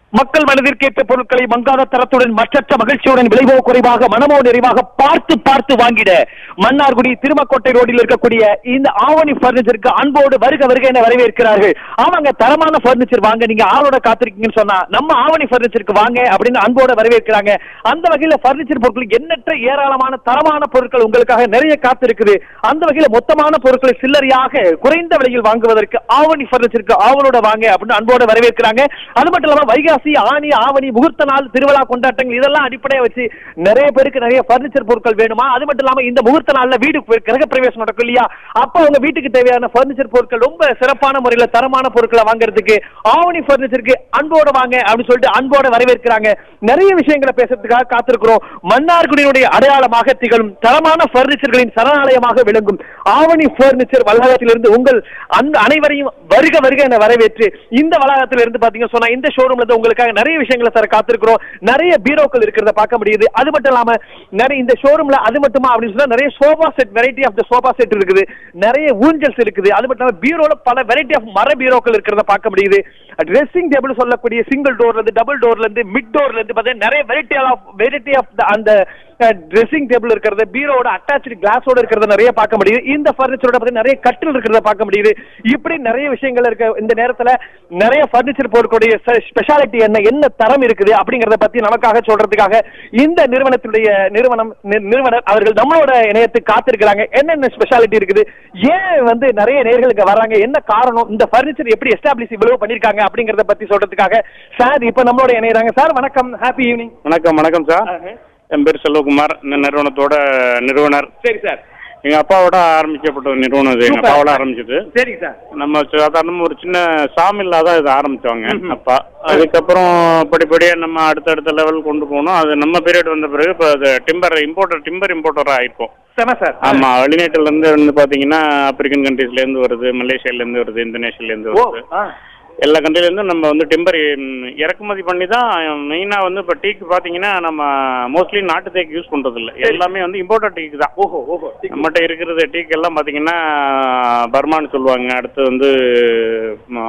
மக்கள் மனதிற்கேற்ற பொருட்களை மங்காத தரத்துடன் மற்றற்ற மகிழ்ச்சியுடன் விளைவோ குறைவாக மனமோ நிறைவாக பார்த்து பார்த்து வாங்கிட மன்னார்குடி திருமக்கோட்டை ரோடில் இருக்கக்கூடிய இந்த ஆவணி பர்னிச்சருக்கு அன்போடு வருக வருக என வரவேற்கிறார்கள் ஆமாங்க தரமான பர்னிச்சர் வாங்க நீங்க ஆளோட காத்திருக்கீங்கன்னு சொன்னா நம்ம ஆவணி பர்னிச்சருக்கு வாங்க அப்படின்னு அன்போட வரவேற்கிறாங்க அந்த வகையில பர்னிச்சர் பொருட்கள் எண்ணற்ற ஏராளமான தரமான பொருட்கள் உங்களுக்காக நிறைய காத்திருக்குது அந்த வகையில மொத்தமான பொருட்களை சில்லறையாக குறைந்த விலையில் வாங்குவதற்கு ஆவணி பர்னிச்சருக்கு ஆவலோட வாங்க அப்படின்னு அன்போட வரவேற்கிறாங்க அது மட்டும் இல்லாம வைகாசி ஆணி ஆவணி முகூர்த்த நாள் திருவிழா கொண்டாட்டங்கள் இதெல்லாம் அடிப்படையா வச்சு நிறைய பேருக்கு நிறைய பர்னிச்சர் பொருட்கள் வேணுமா அது மட்டும் இல்லாம இந்த முகூர்த்த நாள்ல வீடு கிரக பிரவேசம் நடக்கும் இல்லையா அப்ப அவங்க வீட்டுக்கு தேவையான பர்னிச்சர் பொருட்கள் ரொம்ப சிறப்பான முறையில தரமான பொருட்களை வாங்குறதுக்கு ஆவணி பர்னிச்சருக்கு அன்போட வாங்க அப்படின்னு சொல்லிட்டு அன்போட வரவேற்கிறாங்க நிறைய விஷயங்களை பேசுறதுக்காக காத்திருக்கிறோம் மன்னார்குடியினுடைய அடையாளமாக திகழும் தரமான பர்னிச்சர்களின் சரணாலயமாக விளங்கும் ஆவணி பர்னிச்சர் வளாகத்திலிருந்து உங்கள் அந்த அனைவரையும் வருக வருக என வரவேற்று இந்த வளாகத்தில் இருந்து பாத்தீங்க சொன்னா இந்த ஷோரூம்ல இருந்து உங்களுக்காக நிறைய விஷயங்களை தர காத்திருக்கிறோம் நிறைய பீரோக்கள் இருக்கிறத பார்க்க முடியுது அது மட்டும் இல்லாம நிறைய இந்த ஷோரூம்ல அது மட்டுமா அப்படின்னு சொன்னா நிறைய sofa set variety of the sofa set இருக்குது நிறைய ஊஞ்சல்ஸ் இருக்குது அது மட்டும் இல்லாம பீரோல பல வெரைட்டி ஆஃப் மர பீரோக்கள் இருக்கிறத பார்க்க முடியுது ட்ரெஸ்ஸிங் டேபிள் சொல்லக்கூடிய சிங்கிள் டோர்ல இருந்து டபுள் டோர்ல இருந்து மிட் டோர்ல இருந்து பார்த்தீங்கன்னா நிறைய வெரைட்டி ஆஃப் வெரைட்டி ஆஃப் அந்த ட்ரெஸ்ஸிங் டேபிள் இருக்கிறது பீரோட அட்டாச்சு கிளாஸோட இருக்கிறத நிறைய பார்க்க முடியுது இந்த ஃபர்னிச்சரோட பார்த்தீங்கன்னா நிறைய கட்டில் இருக்கிறத பார்க்க முடியுது இப்படி நிறைய விஷயங்கள் இருக்க இந்த நேரத்துல நிறைய ஃபர்னிச்சர் பொருட்களுடைய ஸ்பெஷாலிட்டி என்ன என்ன தரம் இருக்குது அப்படிங்கறத பத்தி நமக்காக சொல்றதுக்காக இந்த நிறுவனத்துடைய நிறுவனம் நி- நிறுவனர் அவர்கள் நம்மளோட இணையத்துக்கு காத்திருக்கிறாங்க என்னென்ன ஸ்பெஷாலிட்டி இருக்குது ஏன் வந்து நிறைய நேர்களுக்கு வராங்க என்ன காரணம் இந்த ஃபர்னிச்சர் எப்படி எஸ்டாப்ளிஷ் இவ்வளவு பண்ணிருக்காங்க அப்படிங்கறத பத்தி சொல்றதுக்காக சார் இப்ப நம்மளோட இணையறாங்க சார் வணக்கம் ஹாப்பி ஈவினிங் வணக்கம் வணக்கம் சார் என் பேர் செல்வகுமார் இந்த நிறுவனத்தோட நிறுவனர் சரி சார் எங்க அப்பாவோட ஆரம்பிக்கப்பட்ட ஒரு நிறுவனம் இது எங்க Super. அப்பாவோட ஆரம்பிச்சது சரிங்க சார் நம்ம சாதாரணமா ஒரு சின்ன சாமில்லா தான் இதை ஆரம்பிச்சவங்க ம்ஹும். அப்பா அதுக்கப்புறம் படிப்படியா நம்ம அடுத்தடுத்த லெவல் கொண்டு போனோம் அது நம்ம பீரியட் வந்த பிறகு இப்போ அது டிம்பர் இம்போர்ட்டர் டிம்பர் இம்போர்ட்டர் ஆயிருப்போம் செம சார் ஆமா வெளிநாட்டுல இருந்து வந்து பாத்தீங்கன்னா ஆப்பிரிக்கன் கண்ட்ரீஸ்ல இருந்து வருது மலேசியால இருந்து வருது இந்தோனேஷியால இருந்து ஓ வருது ஆ. எல்லா கண்ட்ரிலேருந்தும் நம்ம வந்து டிம்பர் இறக்குமதி பண்ணி தான் மெயினாக வந்து இப்போ டீக்கு பார்த்தீங்கன்னா நம்ம மோஸ்ட்லி நாட்டு தேக்கு யூஸ் பண்ணுறது இல்லை எல்லாமே வந்து இம்போர்ட்டட் டீக்கு தான் ஓஹோ ஓஹோ நம்மகிட்ட இருக்கிறது டீக்கு எல்லாம் பார்த்தீங்கன்னா பர்மான்னு சொல்லுவாங்க அடுத்து வந்து ம,